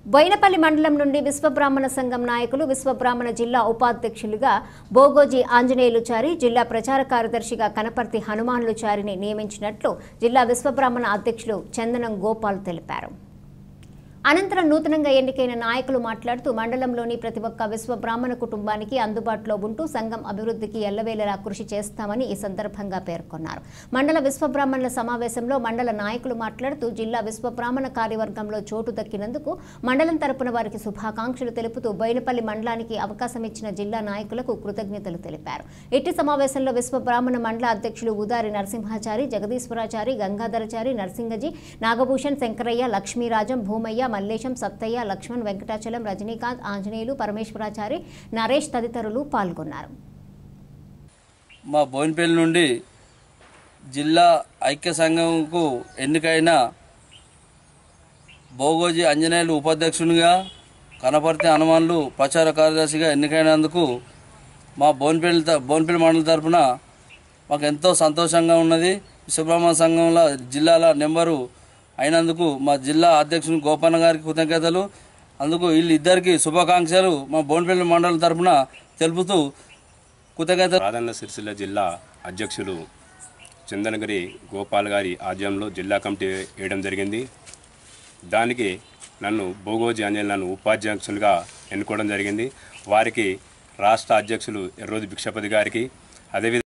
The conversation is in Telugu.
బోయినపల్లి మండలం నుండి విశ్వబ్రాహ్మణ సంఘం నాయకులు విశ్వబ్రాహ్మణ జిల్లా ఉపాధ్యక్షులుగా బోగోజీ ఆంజనేయులుచారి జిల్లా ప్రచార కార్యదర్శిగా కనపర్తి హనుమాన్లుచారిని నియమించినట్లు జిల్లా విశ్వబ్రాహ్మణ అధ్యక్షులు చందనం గోపాల్ తెలిపారు అనంతరం నూతనంగా ఎన్నికైన నాయకులు మాట్లాడుతూ మండలంలోని ప్రతి ఒక్క విశ్వ బ్రాహ్మణ కుటుంబానికి అందుబాటులో ఉంటూ సంఘం అభివృద్ధికి ఎల్లవేళలా కృషి చేస్తామని ఈ సందర్భంగా పేర్కొన్నారు మండల విశ్వ బ్రాహ్మణుల సమావేశంలో మండల నాయకులు మాట్లాడుతూ జిల్లా విశ్వ బ్రాహ్మణ కార్యవర్గంలో చోటు దక్కినందుకు మండలం తరపున వారికి శుభాకాంక్షలు తెలుపుతూ బోయినపల్లి మండలానికి అవకాశం ఇచ్చిన జిల్లా నాయకులకు కృతజ్ఞతలు తెలిపారు ఇట్టి సమావేశంలో విశ్వ బ్రాహ్మణ మండల అధ్యక్షులు ఉదారి నరసింహాచారి జగదీశ్వరాచారి గంగాధరచారి నరసింగజీ నాగభూషణ్ శంకరయ్య లక్ష్మీరాజం భూమయ్య మల్లేశం సత్తయ్య లక్ష్మణ్ వెంకటాచలం రజనీకాంత్ ఆంజనేయులు పరమేశ్వరాచారి నరేష్ తదితరులు పాల్గొన్నారు మా బోయినపల్లి నుండి జిల్లా ఐక్య సంఘంకు ఎన్నికైన బోగోజీ ఆంజనేయులు ఉపాధ్యక్షునిగా కనపర్తి హనుమాన్లు ప్రచార కార్యదర్శిగా ఎన్నికైనందుకు మా బోన్పల్లి త- బోన్పల్లి మండలి తరపున మాకు ఎంతో సంతోషంగా ఉన్నది విశ్వబ్రహ్మణ సంఘంలో జిల్లాల నెంబరు అయినందుకు మా జిల్లా అధ్యక్షుని గోపన్న గారికి కృతజ్ఞతలు అందుకు వీళ్ళిద్దరికి శుభాకాంక్షలు మా బోన్పల్లి మండలం తరపున తెలుపుతూ కృతజ్ఞతలు రాజన్న సిరిసిల్ల జిల్లా అధ్యక్షులు చందనగిరి గోపాల్ గారి ఆధ్వర్యంలో జిల్లా కమిటీ వేయడం జరిగింది దానికి నన్ను భోగోజీ అంజలి నన్ను ఉపాధ్యక్షులుగా ఎన్నుకోవడం జరిగింది వారికి రాష్ట్ర అధ్యక్షులు ఎర్రోజు భిక్షపతి గారికి అదేవిధంగా